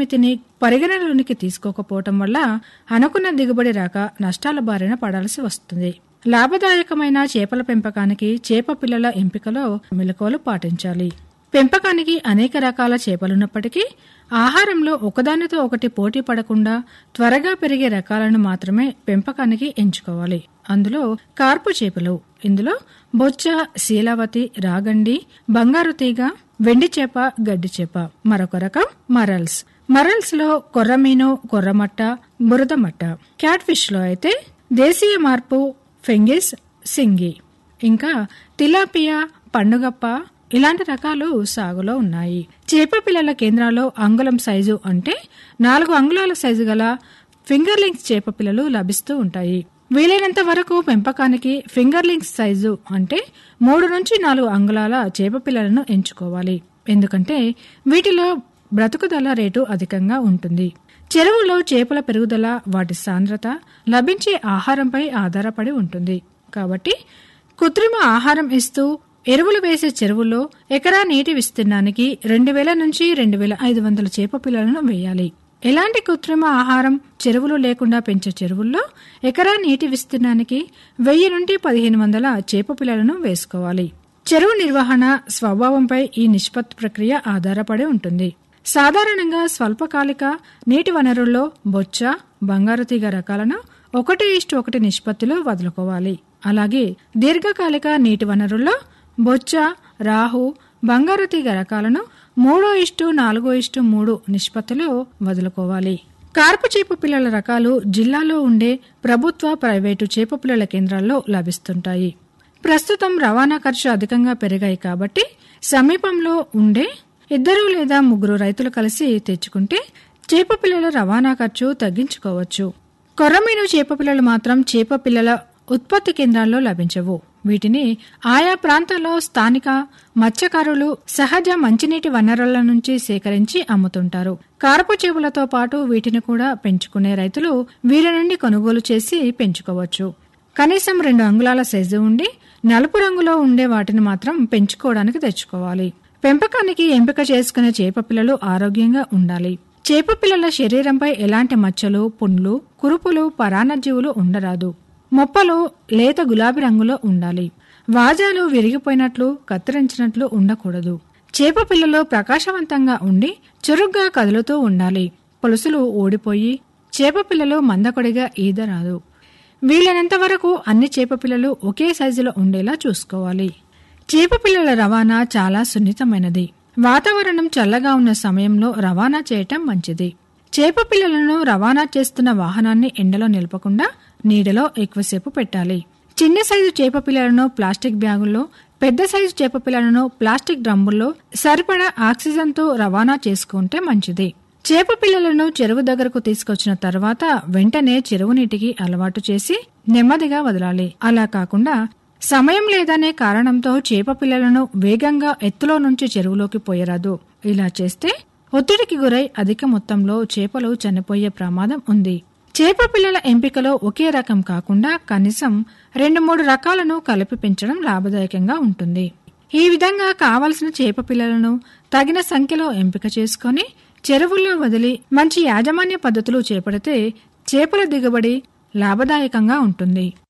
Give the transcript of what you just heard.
పరిమితిని పరిగణనలోనికి తీసుకోకపోవటం వల్ల అనుకున్న దిగుబడి రాక నష్టాల బారిన పడాల్సి వస్తుంది లాభదాయకమైన చేపల పెంపకానికి చేప పిల్లల ఎంపికలో మెలకువలు పాటించాలి పెంపకానికి అనేక రకాల చేపలున్నప్పటికీ ఆహారంలో ఒకదానితో ఒకటి పోటీ పడకుండా త్వరగా పెరిగే రకాలను మాత్రమే పెంపకానికి ఎంచుకోవాలి అందులో కార్పు చేపలు ఇందులో బొచ్చ శీలావతి రాగండి బంగారు తీగ వెండి చేప గడ్డి చేప మరొక రకం మరల్స్ మరల్స్ లో కొర్రమీను కొర్రమట్ట బురదమట్ట క్యాట్ ఫిష్ లో అయితే దేశీయ మార్పు ఫెంగిస్ సింగి ఇంకా తిలాపియా పండుగప్ప ఇలాంటి రకాలు సాగులో ఉన్నాయి చేప పిల్లల కేంద్రాల్లో అంగుళం సైజు అంటే నాలుగు అంగుళాల సైజు గల ఫింగర్లింగ్స్ చేప పిల్లలు లభిస్తూ ఉంటాయి వీలైనంత వరకు పెంపకానికి ఫింగర్లింగ్స్ సైజు అంటే మూడు నుంచి నాలుగు అంగుళాల చేప పిల్లలను ఎంచుకోవాలి ఎందుకంటే వీటిలో బ్రతుకుదల రేటు అధికంగా ఉంటుంది చెరువులో చేపల పెరుగుదల వాటి సాంద్రత లభించే ఆహారంపై ఆధారపడి ఉంటుంది కాబట్టి కృత్రిమ ఆహారం ఇస్తూ ఎరువులు వేసే చెరువుల్లో ఎకరా నీటి విస్తీర్ణానికి రెండు వేల నుంచి రెండు వేల ఐదు వందల చేప పిల్లలను వేయాలి ఎలాంటి కృత్రిమ ఆహారం చెరువులు లేకుండా పెంచే చెరువుల్లో ఎకరా నీటి విస్తీర్ణానికి వెయ్యి నుండి పదిహేను వందల చేప పిల్లలను వేసుకోవాలి చెరువు నిర్వహణ స్వభావంపై ఈ నిష్పత్తి ప్రక్రియ ఆధారపడి ఉంటుంది సాధారణంగా స్వల్పకాలిక నీటి వనరుల్లో బొచ్చ బంగారు తీగ రకాలను ఒకటి ఇష్టు ఒకటి నిష్పత్తిలో వదులుకోవాలి అలాగే దీర్ఘకాలిక నీటి వనరుల్లో బొచ్చ రాహు బంగారు తీగ రకాలను మూడో ఇష్టు నాలుగో ఇష్టు మూడు నిష్పత్తిలో వదులుకోవాలి కార్పు చేప పిల్లల రకాలు జిల్లాలో ఉండే ప్రభుత్వ ప్రైవేటు చేప పిల్లల కేంద్రాల్లో లభిస్తుంటాయి ప్రస్తుతం రవాణా ఖర్చు అధికంగా పెరిగాయి కాబట్టి సమీపంలో ఉండే ఇద్దరు లేదా ముగ్గురు రైతులు కలిసి తెచ్చుకుంటే చేప పిల్లల రవాణా ఖర్చు తగ్గించుకోవచ్చు కొర్రమీను చేప పిల్లలు మాత్రం చేప పిల్లల ఉత్పత్తి కేంద్రాల్లో లభించవు వీటిని ఆయా ప్రాంతాల్లో స్థానిక మత్స్యకారులు సహజ మంచినీటి వనరుల నుంచి సేకరించి అమ్ముతుంటారు కారపు చేపలతో పాటు వీటిని కూడా పెంచుకునే రైతులు వీరి నుండి కొనుగోలు చేసి పెంచుకోవచ్చు కనీసం రెండు అంగుళాల సైజు ఉండి నలుపు రంగులో ఉండే వాటిని మాత్రం పెంచుకోవడానికి తెచ్చుకోవాలి పెంపకానికి ఎంపిక చేసుకునే చేప పిల్లలు ఆరోగ్యంగా ఉండాలి చేప పిల్లల శరీరంపై ఎలాంటి మచ్చలు పుండ్లు కురుపులు పరాన్నజీవులు ఉండరాదు మొప్పలు లేత గులాబీ రంగులో ఉండాలి వాజాలు విరిగిపోయినట్లు కత్తిరించినట్లు ఉండకూడదు చేప పిల్లలు ప్రకాశవంతంగా ఉండి చురుగ్గా కదులుతూ ఉండాలి పొలుసులు ఓడిపోయి చేప పిల్లలు మందకొడిగా ఈదరాదు వీలైనంత వరకు అన్ని చేప పిల్లలు ఒకే సైజులో ఉండేలా చూసుకోవాలి చేప పిల్లల రవాణా చాలా సున్నితమైనది వాతావరణం చల్లగా ఉన్న సమయంలో రవాణా చేయటం మంచిది చేప పిల్లలను రవాణా చేస్తున్న వాహనాన్ని ఎండలో నిలపకుండా నీడలో ఎక్కువసేపు పెట్టాలి చిన్న సైజు చేప పిల్లలను ప్లాస్టిక్ బ్యాగుల్లో పెద్ద సైజు చేప పిల్లలను ప్లాస్టిక్ డ్రమ్ముల్లో సరిపడా ఆక్సిజన్తో రవాణా చేసుకుంటే మంచిది చేప పిల్లలను చెరువు దగ్గరకు తీసుకొచ్చిన తర్వాత వెంటనే చెరువు నీటికి అలవాటు చేసి నెమ్మదిగా వదలాలి అలా కాకుండా సమయం లేదనే కారణంతో చేప పిల్లలను వేగంగా ఎత్తులో నుంచి చెరువులోకి పోయరాదు ఇలా చేస్తే ఒత్తిడికి గురై అధిక మొత్తంలో చేపలు చనిపోయే ప్రమాదం ఉంది చేప పిల్లల ఎంపికలో ఒకే రకం కాకుండా కనీసం రెండు మూడు రకాలను కలిపి పెంచడం లాభదాయకంగా ఉంటుంది ఈ విధంగా కావలసిన చేప పిల్లలను తగిన సంఖ్యలో ఎంపిక చేసుకొని చెరువుల్లో వదిలి మంచి యాజమాన్య పద్ధతులు చేపడితే చేపల దిగుబడి లాభదాయకంగా ఉంటుంది